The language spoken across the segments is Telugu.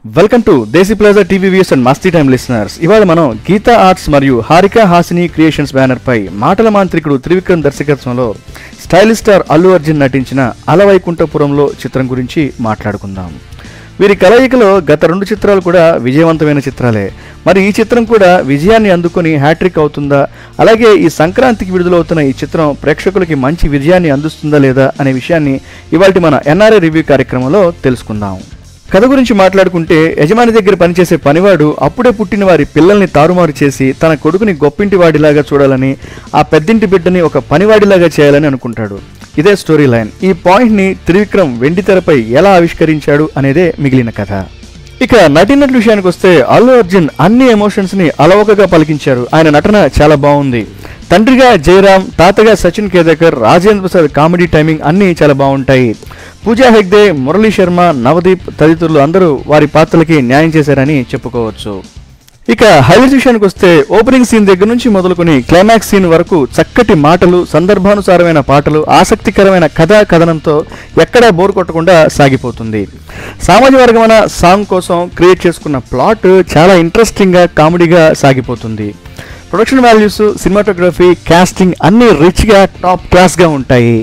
welcome to Desi plaza TV views and Masti time listeners ఇవాళ మనం గీతా ఆర్ట్స్ మరియు హారిక హాసిని క్రియేషన్స్ బ్యానర్ పై మాటల మాంత్రికుడు త్రివిక్రమ్ దర్శకత్వంలో స్టైలిష్ స్టార్ అల్లు అర్జున్ నటించిన అలవైకుంఠపురంలో చిత్రం గురించి మాట్లాడుకుందాం వీరి కలయికలో గత రెండు చిత్రాలు కూడా విజయవంతమైన చిత్రాలే మరి ఈ చిత్రం కూడా విజయాన్ని అందుకొని హ్యాట్రిక్ అవుతుందా అలాగే ఈ సంక్రాంతికి విడుదలవుతున్న ఈ చిత్రం ప్రేక్షకులకి మంచి విజయాన్ని అందిస్తుందా లేదా అనే విషయాన్ని ఇవాళ మన ఎన్ఆర్ఐ రివ్యూ కార్యక్రమంలో తెలుసుకుందాం కథ గురించి మాట్లాడుకుంటే యజమాని దగ్గర పనిచేసే పనివాడు అప్పుడే పుట్టిన వారి పిల్లల్ని తారుమారు చేసి తన కొడుకుని గొప్పింటి వాడిలాగా చూడాలని ఆ పెద్దింటి బిడ్డని ఒక పనివాడిలాగా చేయాలని అనుకుంటాడు ఇదే స్టోరీ లైన్ ఈ పాయింట్ ని త్రివిక్రమ్ వెండి తెరపై ఎలా ఆవిష్కరించాడు అనేదే మిగిలిన కథ ఇక నటినట్ల విషయానికి వస్తే అల్లు అర్జున్ అన్ని ఎమోషన్స్ ని అలవకగా పలికించారు ఆయన నటన చాలా బాగుంది తండ్రిగా జయరామ్ తాతగా సచిన్ కేదాకర్ రాజేంద్ర ప్రసాద్ కామెడీ టైమింగ్ అన్నీ చాలా బాగుంటాయి పూజా హెగ్డే మురళీ శర్మ నవదీప్ తదితరులు అందరూ వారి పాత్రలకి న్యాయం చేశారని చెప్పుకోవచ్చు ఇక హైలైట్ విషయానికి వస్తే ఓపెనింగ్ సీన్ దగ్గర నుంచి మొదలుకొని క్లైమాక్స్ సీన్ వరకు చక్కటి మాటలు సందర్భానుసారమైన పాటలు ఆసక్తికరమైన కథా కథనంతో ఎక్కడా బోర్ కొట్టకుండా సాగిపోతుంది సామాజిక వర్గమైన సాంగ్ కోసం క్రియేట్ చేసుకున్న ప్లాట్ చాలా ఇంట్రెస్టింగ్గా కామెడీగా సాగిపోతుంది ప్రొడక్షన్ వాల్యూస్ సినిమాటోగ్రఫీ కాస్టింగ్ అన్ని రిచ్గా టాప్ క్లాస్గా ఉంటాయి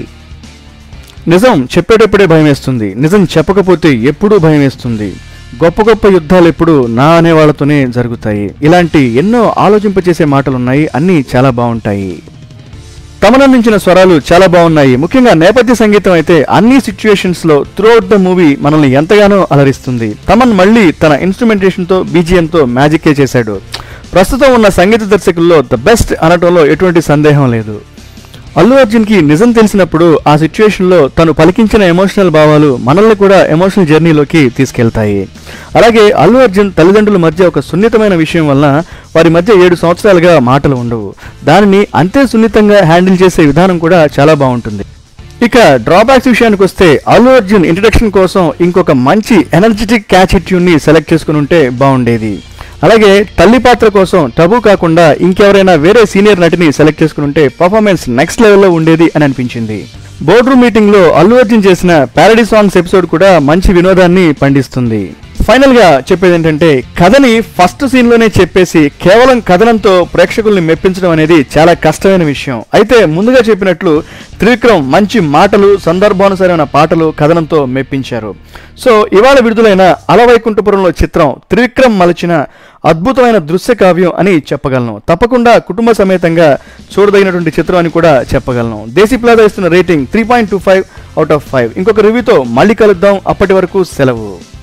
నిజం చెప్పేటప్పుడే భయం వేస్తుంది నిజం చెప్పకపోతే ఎప్పుడూ భయం వేస్తుంది గొప్ప గొప్ప యుద్ధాలు ఎప్పుడు నా అనే వాళ్ళతోనే జరుగుతాయి ఇలాంటి ఎన్నో ఆలోచింపచేసే మాటలు ఉన్నాయి అన్నీ చాలా బాగుంటాయి తమనందించిన స్వరాలు చాలా బాగున్నాయి ముఖ్యంగా నేపథ్య సంగీతం అయితే అన్ని సిచ్యువేషన్స్ లో త్రూఅవుట్ ద మూవీ మనల్ని ఎంతగానో అలరిస్తుంది తమన్ మళ్ళీ తన ఇన్స్ట్రుమెంటేషన్ తో బీజిఎం తో మ్యాజిక్కే చేశాడు ప్రస్తుతం ఉన్న సంగీత దర్శకుల్లో ద బెస్ట్ అనటంలో ఎటువంటి సందేహం లేదు అల్లు అర్జున్ కి నిజం తెలిసినప్పుడు ఆ సిచ్యువేషన్ లో తను పలికించిన ఎమోషనల్ భావాలు మనల్ని కూడా ఎమోషనల్ జర్నీలోకి తీసుకెళ్తాయి అలాగే అల్లు అర్జున్ తల్లిదండ్రుల మధ్య ఒక సున్నితమైన విషయం వలన వారి మధ్య ఏడు సంవత్సరాలుగా మాటలు ఉండవు దానిని అంతే సున్నితంగా హ్యాండిల్ చేసే విధానం కూడా చాలా బాగుంటుంది ఇక డ్రాబ్యాక్స్ విషయానికి వస్తే అల్లు అర్జున్ ఇంట్రడక్షన్ కోసం ఇంకొక మంచి ఎనర్జెటిక్ క్యాచ్ ట్యూన్ ని సెలెక్ట్ చేసుకుని ఉంటే బాగుండేది అలాగే తల్లి పాత్ర కోసం టబు కాకుండా ఇంకెవరైనా వేరే సీనియర్ నటిని సెలెక్ట్ చేసుకుని ఉంటే పర్ఫార్మెన్స్ నెక్స్ట్ లెవెల్లో ఉండేది అని అనిపించింది బోర్డ్ రూమ్ మీటింగ్ లో అల్లు అర్జున్ చేసిన ప్యారడీ సాంగ్స్ ఎపిసోడ్ కూడా మంచి వినోదాన్ని పండిస్తుంది ఫైనల్ గా చెప్పేది ఏంటంటే కథని ఫస్ట్ సీన్ లోనే చెప్పేసి కేవలం కథనంతో ప్రేక్షకుల్ని మెప్పించడం అనేది చాలా కష్టమైన విషయం అయితే ముందుగా చెప్పినట్లు త్రివిక్రమ్ మంచి మాటలు సందర్భానుసారమైన పాటలు కథనంతో మెప్పించారు సో ఇవాళ విడుదలైన అలవైకుంఠపురంలో చిత్రం త్రివిక్రమ్ మలచిన అద్భుతమైన దృశ్య కావ్యం అని చెప్పగలను తప్పకుండా కుటుంబ సమేతంగా చూడదగినటువంటి చిత్రం అని కూడా చెప్పగలను దేశీ ప్లాజా ఇస్తున్న rating three point two five out of five ఇంకొక రివ్యూతో మళ్ళీ కలుద్దాం అప్పటి వరకు సెలవు